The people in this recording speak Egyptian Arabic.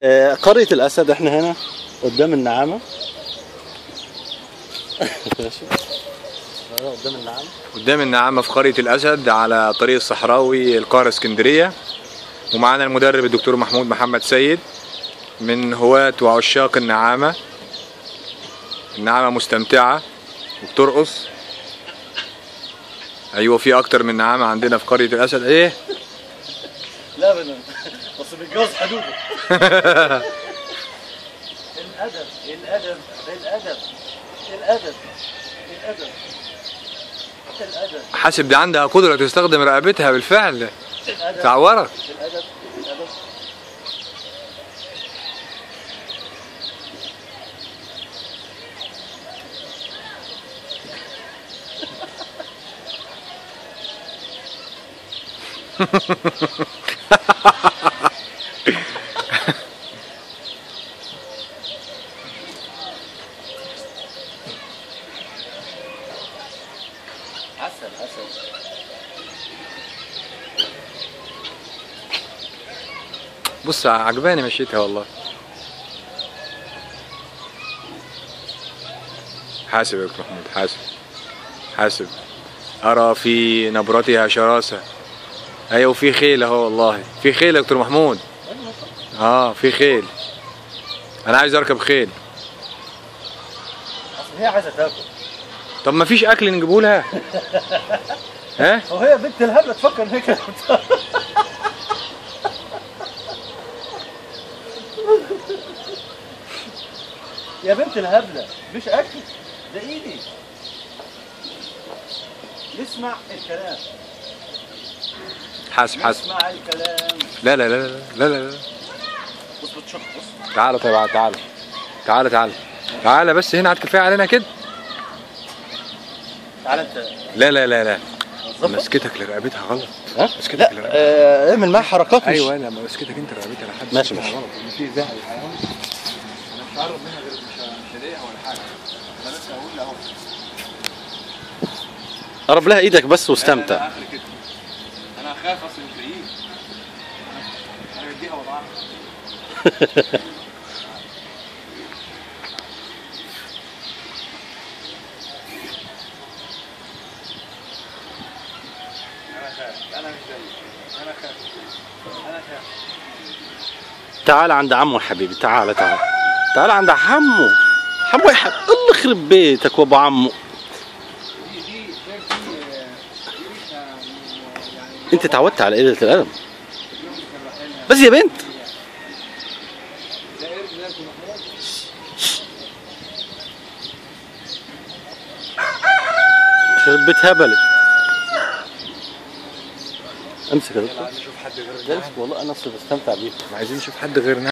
آه، قرية الأسد احنا هنا قدام النعامة ماشي آه، قدام النعامة قدام النعامة في قرية الأسد على طريق الصحراوي القاهرة اسكندرية ومعانا المدرب الدكتور محمود محمد سيد من هواة وعشاق النعامة النعامة مستمتعة وبترقص أيوة في أكتر من نعامة عندنا في قرية الأسد إيه لا ابدا بس بيتجوز حدوده الأدب الأدب الأدب الأدب الأدب الأدب حاسب دي عندها قدرة تستخدم رقبتها بالفعل الأدب تعورك الأدب الأدب عسل عسل بص عجباني مشيتها والله حاسب يا دكتور محمود حاسب حاسب أرى في نبرتها شراسة أيوة وفي خيل أهو والله في خيل يا دكتور محمود اه في خيل أنا عايز أركب خيل اصل هي عايزه تاكل طب ما فيش أكل نجيبه لها ها وهي بنت الهبله تفكر ان هي كده يا بنت الهبله مش اكل ده ايدي نسمع الكلام حاسب حاسب نسمع الكلام لا لا لا لا لا لا, لا. بص بتشخ بص تعالى طيب تعالى تعالى تعالى تعالى بس هنا هات كفايه علينا كده تعالى انت لا لا لا لا ظبط. مسكتك لرقبتها غلط ها؟ مسكتك لا لرقبتها آه، اعمل معاه حركات مش ايوه لا مسكتك انت رقبتها لحد ماشي، مسكتها ماشي. غلط ان في زهق الحيوان انا مش هقرب منها غير مش مش هضايقها ولا حاجه انا بس هقول لها اهو قرب لها ايدك بس واستمتع اخر كده انا اخاف اصل مش لاقيه انا بديها وضعها انا خايف انا مش زيك انا خايف انا خايف تعال عند عمو حبيبي تعال تعال تعال عند حمو حمو يا حب الله يخرب بيتك وابو عمو دي دي دي دي يعني انت اتعودت على قلة القلم بس يا بنت ده قرد ده يكون محمود يخرب بيت هبلت امسك يا دكتور عايز نشوف حد غيرنا لا والله انا اصلا بستمتع بيه عايزين نشوف حد غيرنا